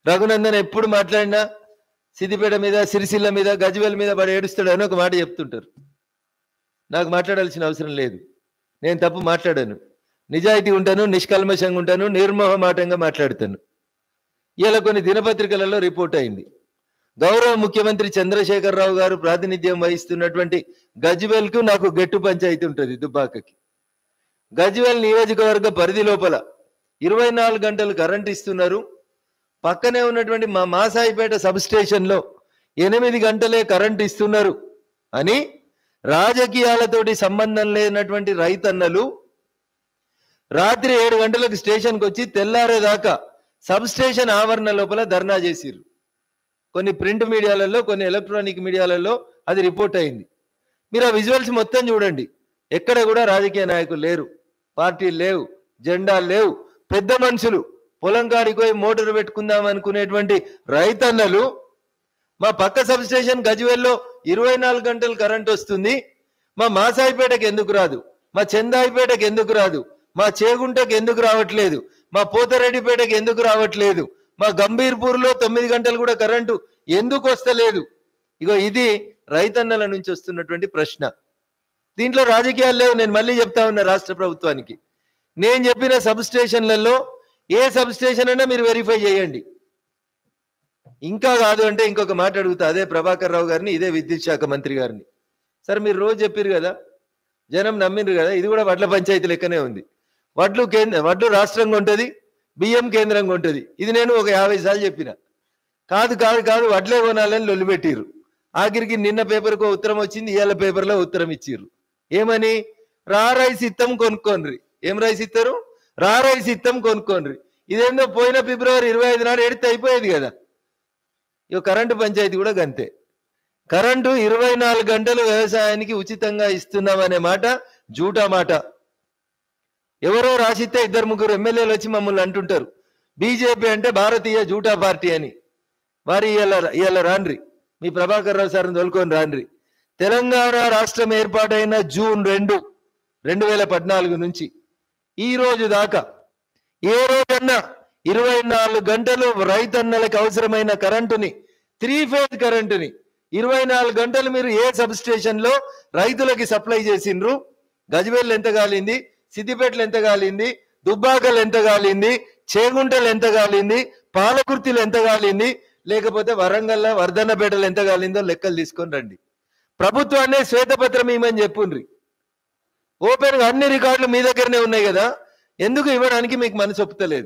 రఘునందన్ ఎప్పుడు మాట్లాడినా సిద్దిపేట మీద సిరిసిల్ల మీద గజ్వేల్ మీద పడి ఏడుస్తాడు అని ఒక మాట చెప్తుంటారు నాకు మాట్లాడాల్సిన అవసరం లేదు నేను తప్పు మాట్లాడాను నిజాయితీ ఉంటాను నిష్కల్మషంగా ఉంటాను నిర్మోహమాటంగా మాట్లాడతాను ఇలా కొన్ని దినపత్రికలలో రిపోర్ట్ అయింది గౌరవ ముఖ్యమంత్రి చంద్రశేఖరరావు గారు ప్రాతినిధ్యం వహిస్తున్నటువంటి గజ్వేల్కు నాకు గట్టు పంచాయతీ ఉంటుంది దుబ్బాకకి గజ్వేల్ నియోజకవర్గ పరిధి లోపల ఇరవై నాలుగు గంటలు కరెంట్ ఇస్తున్నారు పక్కనే ఉన్నటువంటి మా మాసాయిపేట సబ్ స్టేషన్లో ఎనిమిది గంటలే కరెంట్ ఇస్తున్నారు అని రాజకీయాలతోటి సంబంధం లేనటువంటి రైతన్నలు రాత్రి ఏడు గంటలకు స్టేషన్కి వచ్చి తెల్లారేదాకా సబ్ స్టేషన్ ఆవరణ లోపల ధర్నా చేసిర్రు కొన్ని ప్రింట్ మీడియాలలో కొన్ని ఎలక్ట్రానిక్ మీడియాలలో అది రిపోర్ట్ అయింది మీరు ఆ విజువల్స్ మొత్తం చూడండి ఎక్కడ కూడా రాజకీయ నాయకులు లేరు పార్టీలు లేవు జెండాలు లేవు పెద్ద మనుషులు పొలం కాడికి పోయి మోటార్ పెట్టుకుందాం అనుకునేటువంటి రైతన్నలు మా పక్క సబ్ స్టేషన్ గజ్వేల్లో ఇరవై నాలుగు గంటలు కరెంట్ వస్తుంది మా మాసాయిపేటకి ఎందుకు రాదు మా చందాయిపేటకి ఎందుకు రాదు మా చేగుంటకి ఎందుకు రావట్లేదు మా పోతరెడ్డిపేటకి ఎందుకు రావట్లేదు మా గంభీర్పూర్లో తొమ్మిది గంటలు కూడా కరెంటు ఎందుకు వస్తలేదు ఇగో ఇది రైతన్నల నుంచి వస్తున్నటువంటి ప్రశ్న దీంట్లో రాజకీయాలు లేవు నేను మళ్ళీ చెప్తా ఉన్నా రాష్ట్ర ప్రభుత్వానికి నేను చెప్పిన సబ్ స్టేషన్లలో ఏ సబ్ స్టేషన్ అయినా మీరు వెరిఫై చేయండి ఇంకా కాదు అంటే ఇంకొక మాట అడుగుతా అదే ప్రభాకర్ రావు గారిని ఇదే విద్యుత్ శాఖ మంత్రి గారిని సరే మీరు రోజు చెప్పారు కదా జనం నమ్మిండ్రు కదా ఇది కూడా వడ్ల పంచాయతీ లెక్కనే ఉంది వడ్లు కేంద్ర వడ్లు రాష్ట్రంగా ఉంటుంది బియ్యం కేంద్రంగా ఉంటుంది ఇది నేను ఒక యాభై సార్లు చెప్పిన కాదు కాదు కాదు వడ్లే కొనాలని లొల్లి పెట్టిర్రు ఆఖరికి నిన్న పేపర్కు ఉత్తరం వచ్చింది ఇవాళ పేపర్లో ఉత్తరం ఇచ్చిర్రు ఏమని రా రైస్ ఇత్తం కొనుక్కోండ్రి ఏం రైస్ ఇస్తారు రా రైస్ ఇత్తం కొనుక్కోండ్రి ఇదేందో పోయిన ఫిబ్రవరి ఇరవై ఐదు నాడు ఎడితే అయిపోయేది కదా ఇక కరెంటు పంచాయతీ కూడా గంతే కరెంటు ఇరవై నాలుగు గంటలు వ్యవసాయానికి ఉచితంగా ఇస్తున్నామనే మాట జూటా మాట ఎవరో రాసిస్తే ఇద్దరు ముగ్గురు ఎమ్మెల్యేలు వచ్చి మమ్మల్ని అంటుంటారు బీజేపీ అంటే భారతీయ జూటా పార్టీ అని వారి ఇవాళ ఇవాళ రాండ్రి మీ ప్రభాకర్ రావు సార్ని తోలుకొని రాండ్రి తెలంగాణ రాష్ట్రం ఏర్పాటైన జూన్ రెండు రెండు వేల పద్నాలుగు నుంచి ఈ రోజు దాకా ఏ రోజన్నా ఇరవై నాలుగు గంటలు రైతన్నలకు అవసరమైన కరెంటుని త్రీ ఫేజ్ కరెంటుని ఇరవై నాలుగు గంటలు మీరు ఏ సబ్ స్టేషన్ లో రైతులకి సప్లై చేసిండ్రు గజ్వేల్ ఎంత కాలింది సిద్దిపేటలు ఎంత కాలింది దుబ్బాకలు ఎంత కాలింది చేగుంటలు ఎంత కాలింది పాలకుర్తిలు ఎంత కాలింది లేకపోతే వరంగల్ వర్ధన్నపేటలు ఎంత కాలిందో లెక్కలు తీసుకొని రండి ప్రభుత్వాన్నే శ్వేతపత్రం ఇవ్వమని చెప్పుండ్రి ఓపెన్ గా అన్ని రికార్డులు మీ దగ్గరనే ఉన్నాయి కదా ఎందుకు ఇవ్వడానికి మీకు మనసు ఒప్పుతలేదు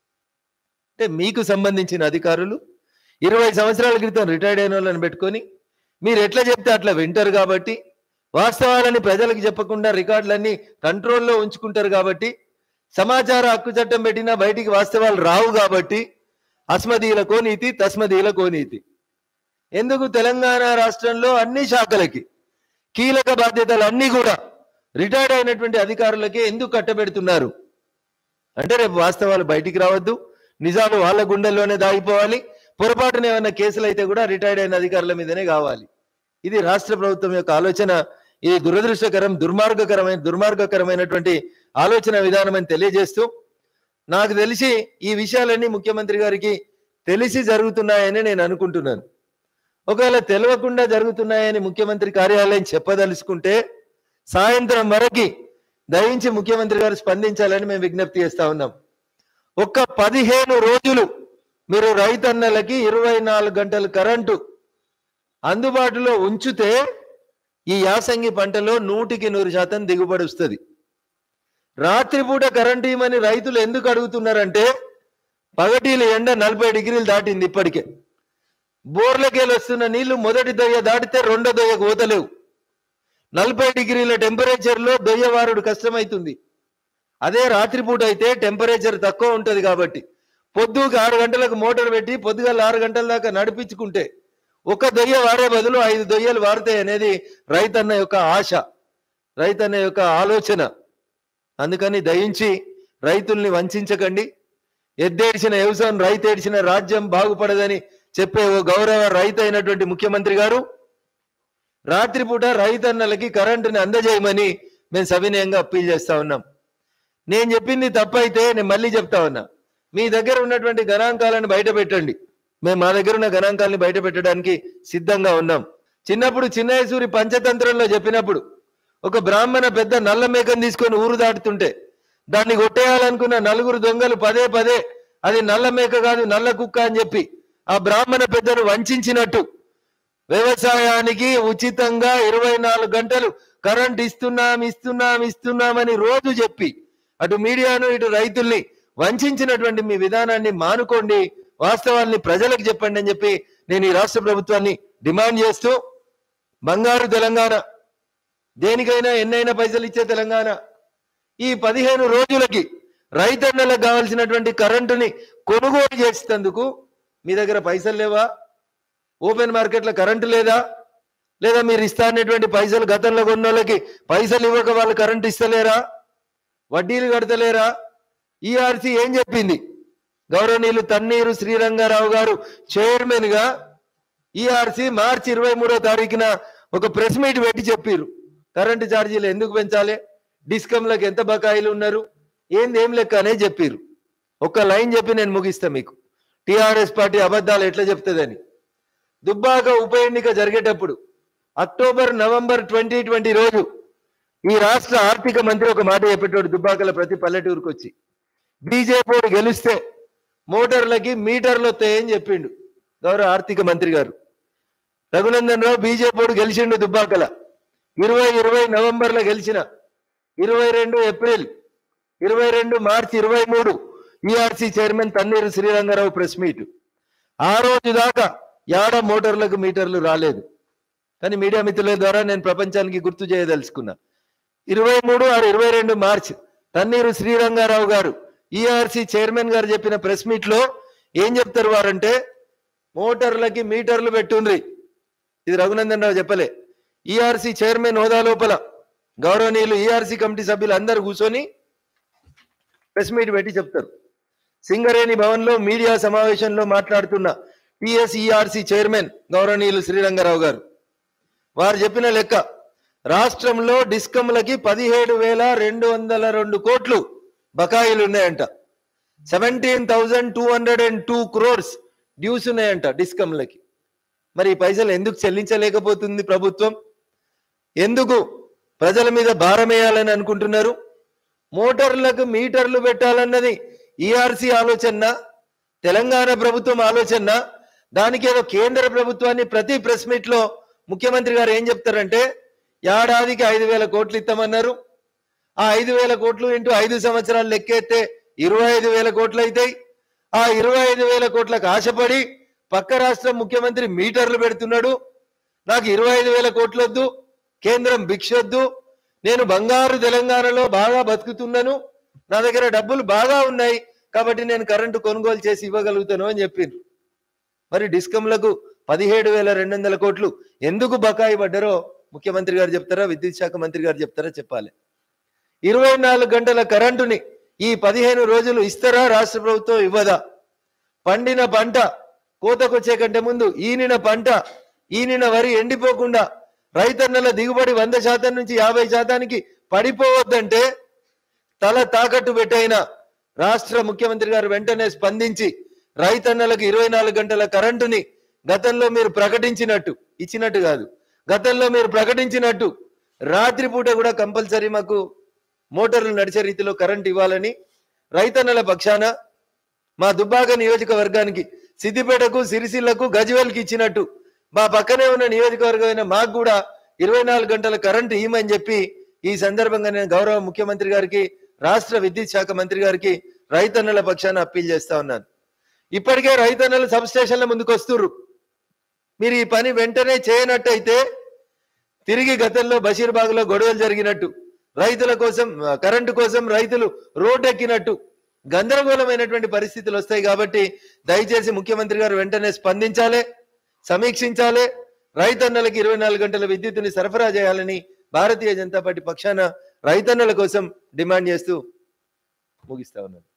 అంటే మీకు సంబంధించిన అధికారులు ఇరవై సంవత్సరాల క్రితం రిటైర్డ్ అయిన వాళ్ళని పెట్టుకొని మీరు ఎట్లా చెప్తే అట్లా వింటారు కాబట్టి వాస్తవాలని ప్రజలకు చెప్పకుండా రికార్డులన్నీ కంట్రోల్లో ఉంచుకుంటారు కాబట్టి సమాచార హక్కు చట్టం పెట్టినా బయటికి వాస్తవాలు రావు కాబట్టి అస్మదీయులకో నీతి తస్మదీయులకో నీతి ఎందుకు తెలంగాణ రాష్ట్రంలో అన్ని శాఖలకి కీలక బాధ్యతలు అన్ని కూడా రిటైర్డ్ అయినటువంటి అధికారులకే ఎందుకు కట్టబెడుతున్నారు అంటే రేపు వాస్తవాలు బయటికి రావద్దు నిజాలు వాళ్ళ గుండెల్లోనే దాగిపోవాలి పొరపాటున ఏమైనా కేసులు అయితే కూడా రిటైర్డ్ అయిన అధికారుల మీదనే కావాలి ఇది రాష్ట్ర ప్రభుత్వం యొక్క ఆలోచన ఇది దురదృష్టకరం దుర్మార్గకరమైన దుర్మార్గకరమైనటువంటి ఆలోచన విధానం అని తెలియజేస్తూ నాకు తెలిసి ఈ విషయాలన్నీ ముఖ్యమంత్రి గారికి తెలిసి జరుగుతున్నాయని నేను అనుకుంటున్నాను ఒకవేళ తెలియకుండా జరుగుతున్నాయని ముఖ్యమంత్రి కార్యాలయం చెప్పదలుచుకుంటే సాయంత్రం వరకు దయించి ముఖ్యమంత్రి గారు స్పందించాలని మేము విజ్ఞప్తి చేస్తా ఉన్నాం ఒక్క పదిహేను రోజులు మీరు రైతన్నలకి ఇరవై నాలుగు గంటల కరెంటు అందుబాటులో ఉంచితే ఈ యాసంగి పంటలో నూటికి నూరు శాతం దిగుబడి వస్తుంది రాత్రిపూట కరెంట్ ఇవ్వమని రైతులు ఎందుకు అడుగుతున్నారంటే పగటీల ఎండ నలభై డిగ్రీలు దాటింది ఇప్పటికే బోర్లకెళ్ళి వస్తున్న నీళ్లు మొదటి దొయ్య దాటితే రెండో దొయ్యకు పోతలేవు నలభై డిగ్రీల టెంపరేచర్ లో దొయ్యవారుడు కష్టమవుతుంది అదే రాత్రిపూట అయితే టెంపరేచర్ తక్కువ ఉంటది కాబట్టి పొద్దుకి ఆరు గంటలకు మోటార్ పెట్టి పొద్దుగాల ఆరు గంటల దాకా నడిపించుకుంటే ఒక దొయ్య వాడే బదులు ఐదు దొయ్యలు వాడతాయి అనేది రైతన్న యొక్క ఆశ రైతన్న యొక్క ఆలోచన అందుకని దయించి రైతుల్ని వంచకండి ఎద్దేడిచిన వ్యవసాయం రైతు ఏడిచిన రాజ్యం బాగుపడదని చెప్పే ఓ గౌరవ రైతు అయినటువంటి ముఖ్యమంత్రి గారు రాత్రిపూట రైతన్నలకి కరెంటుని అందజేయమని మేము సవినయంగా అప్పీల్ చేస్తా ఉన్నాం నేను చెప్పింది తప్పైతే నేను మళ్ళీ చెప్తా ఉన్నా మీ దగ్గర ఉన్నటువంటి గణాంకాలను బయట పెట్టండి మేము మా దగ్గర ఉన్న గణాంకాలని బయట పెట్టడానికి సిద్ధంగా ఉన్నాం చిన్నప్పుడు చిన్నయసూరి పంచతంత్రంలో చెప్పినప్పుడు ఒక బ్రాహ్మణ పెద్ద నల్ల మేకను తీసుకొని ఊరు దాటుతుంటే దాన్ని కొట్టేయాలనుకున్న నలుగురు దొంగలు పదే పదే అది నల్ల మేక కాదు నల్ల కుక్క అని చెప్పి ఆ బ్రాహ్మణ పెద్దను వంచినట్టు వ్యవసాయానికి ఉచితంగా ఇరవై నాలుగు గంటలు కరెంట్ ఇస్తున్నాం ఇస్తున్నాం ఇస్తున్నామని రోజు చెప్పి అటు మీడియాను ఇటు రైతుల్ని వంచినటువంటి మీ విధానాన్ని మానుకోండి వాస్తవాల్ని ప్రజలకు చెప్పండి అని చెప్పి నేను ఈ రాష్ట్ర ప్రభుత్వాన్ని డిమాండ్ చేస్తూ బంగారు తెలంగాణ దేనికైనా ఎన్నైనా పైసలు ఇచ్చే తెలంగాణ ఈ పదిహేను రోజులకి రైతన్నలకు కావాల్సినటువంటి కరెంటుని కొనుగోలు చేసేందుకు మీ దగ్గర పైసలు లేవా ఓపెన్ మార్కెట్లో కరెంటు లేదా లేదా మీరు ఇస్తానటువంటి పైసలు గతంలో కొన్న వాళ్ళకి పైసలు ఇవ్వక వాళ్ళు కరెంటు ఇస్తలేరా వడ్డీలు కడతలేరా ఈఆర్సీ ఏం చెప్పింది గౌరవనీయులు తన్నీరు శ్రీరంగారావు గారు చైర్మన్ గా ఈఆర్సీ మార్చి ఇరవై మూడో తారీఖున ఒక ప్రెస్ మీట్ పెట్టి చెప్పారు కరెంటు ఛార్జీలు ఎందుకు పెంచాలి డిస్కంలకు ఎంత బకాయిలు ఉన్నారు ఏంది ఏం లెక్క అనే చెప్పారు ఒక్క లైన్ చెప్పి నేను ముగిస్తా మీకు టిఆర్ఎస్ పార్టీ అబద్ధాలు ఎట్లా చెప్తుందని దుబ్బాక ఉప ఎన్నిక జరిగేటప్పుడు అక్టోబర్ నవంబర్ ట్వంటీ ట్వంటీ రోజు ఈ రాష్ట్ర ఆర్థిక మంత్రి ఒక మాట చెప్పేటోడు దుబ్బాకల ప్రతి పల్లెటూరుకు వచ్చి బీజేపీ గెలిస్తే మోటార్లకి మీటర్లు వస్తాయని చెప్పిండు గౌరవ ఆర్థిక మంత్రి గారు రఘునందన్ రావు బీజేపీ గెలిచిండు దుబ్బాకల ఇరవై ఇరవై నవంబర్లో గెలిచిన ఇరవై రెండు ఏప్రిల్ ఇరవై రెండు మార్చి ఇరవై మూడు ERC chairman Tanneeru Srirangarao press meet ఆ రోజు దాకా యాడ మోటార్లకు మీటర్లు రాలేదు కానీ మీడియా మిత్రుల ద్వారా నేను ప్రపంచానికి గుర్తు చేయదలుచుకున్నా ఇరవై మూడు ఆరు ఇరవై రెండు మార్చ్ తన్నీరు శ్రీరంగారావు గారు ఈఆర్సీ చైర్మన్ గారు చెప్పిన ప్రెస్ మీట్ లో ఏం చెప్తారు వారంటే మోటార్లకి మీటర్లు పెట్టుండ్రి ఇది రఘునందన్ రావు చెప్పలే ఈఆర్సీ చైర్మన్ హోదా లోపల గౌరవనీయులు ఈఆర్సీ కమిటీ సభ్యులు అందరు కూర్చొని ప్రెస్ మీట్ పెట్టి చెప్తారు సింగరేణి భవన్ లో మీడియా సమావేశంలో మాట్లాడుతున్న టిఎస్ఈఆర్సీ చైర్మన్ గౌరవనీయులు శ్రీరంగారావు గారు వారు చెప్పిన లెక్క రాష్ట్రంలో డిస్కంలకి పదిహేడు వేల రెండు వందల రెండు కోట్లు బకాయిలు ఉన్నాయంట seventeen thousand two hundred and two crores dues ఉన్నాయంట డిస్కంలకి మరి ఈ పైసలు ఎందుకు చెల్లించలేకపోతుంది ప్రభుత్వం ఎందుకు ప్రజల మీద భారం వేయాలని అనుకుంటున్నారు మోటార్లకు మీటర్లు పెట్టాలన్నది ఈఆర్సీ ఆలోచన తెలంగాణ ప్రభుత్వం ఆలోచన దానికి ఏదో కేంద్ర ప్రభుత్వాన్ని ప్రతి ప్రెస్ మీట్ లో ముఖ్యమంత్రి గారు ఏం చెప్తారంటే ఏడాదికి ఐదు వేల కోట్లు ఇస్తామన్నారు ఆ ఐదు వేల కోట్లు ఇంటూ ఐదు సంవత్సరాలు లెక్కెత్తే ఇరవై ఐదు వేల కోట్లు అవుతాయి ఆ ఇరవై ఐదు వేల కోట్లకు ఆశపడి పక్క రాష్ట్రం ముఖ్యమంత్రి మీటర్లు పెడుతున్నాడు నాకు ఇరవై ఐదు వేల కోట్లు వద్దు కేంద్రం భిక్షొద్దు నేను బంగారు తెలంగాణలో బాగా బతుకుతున్నాను నా దగ్గర డబ్బులు బాగా ఉన్నాయి కాబట్టి నేను కరెంటు కొనుగోలు చేసి ఇవ్వగలుగుతాను అని చెప్పిండ్రు మరి డిస్కంలకు పదిహేడు వేల రెండు వందల కోట్లు ఎందుకు బకాయి పడ్డారో ముఖ్యమంత్రి గారు చెప్తారా విద్యుత్ శాఖ మంత్రి గారు చెప్తారా చెప్పాలి ఇరవై నాలుగు గంటల కరెంటుని ఈ పదిహేను రోజులు ఇస్తారా రాష్ట్ర ప్రభుత్వం ఇవ్వదా పండిన పంట కోతకొచ్చే కంటే ముందు ఈనిన పంట ఈనిన వరి ఎండిపోకుండా రైతన్నల దిగుబడి వంద శాతం నుంచి యాభై శాతానికి పడిపోవద్దంటే తల తాకట్టు పెట్టైన రాష్ట్ర ముఖ్యమంత్రి గారు వెంటనే స్పందించి రైతన్నలకు ఇరవై నాలుగు గంటల కరెంటుని గతంలో మీరు ప్రకటించినట్టు ఇచ్చినట్టు కాదు గతంలో మీరు ప్రకటించినట్టు రాత్రిపూట కూడా కంపల్సరీ మాకు మోటార్లు నడిచే రీతిలో కరెంట్ ఇవ్వాలని రైతన్నల పక్షాన మా దుబ్బాక నియోజకవర్గానికి సిద్దిపేటకు సిరిసిల్లకు గజ్వేల్కి ఇచ్చినట్టు మా పక్కనే ఉన్న నియోజకవర్గమైన మాకు కూడా ఇరవై నాలుగు గంటల కరెంటు ఇవ్వమని చెప్పి ఈ సందర్భంగా నేను గౌరవ ముఖ్యమంత్రి గారికి రాష్ట్ర విద్యుత్ శాఖ మంత్రి గారికి రైతన్నల పక్షాన అప్పీల్ చేస్తా ఉన్నాను ఇప్పటికే రైతన్నలు సబ్ స్టేషన్ల ముందుకు వస్తుర్రు మీరు ఈ పని వెంటనే చేయనట్టయితే తిరిగి గతంలో బషీర్బాగ్ లో గొడవలు జరిగినట్టు రైతుల కోసం ఆ, కరెంటు కోసం రైతులు రోడ్డు ఎక్కినట్టు గందరగోళమైనటువంటి పరిస్థితులు వస్తాయి కాబట్టి దయచేసి ముఖ్యమంత్రి గారు వెంటనే స్పందించాలి సమీక్షించాలి రైతన్నలకి ఇరవై నాలుగు గంటల విద్యుత్తుని సరఫరా చేయాలని భారతీయ జనతా పార్టీ పక్షాన రైతన్నల కోసం డిమాండ్ చేస్తూ ముగిస్తా ఉన్నాను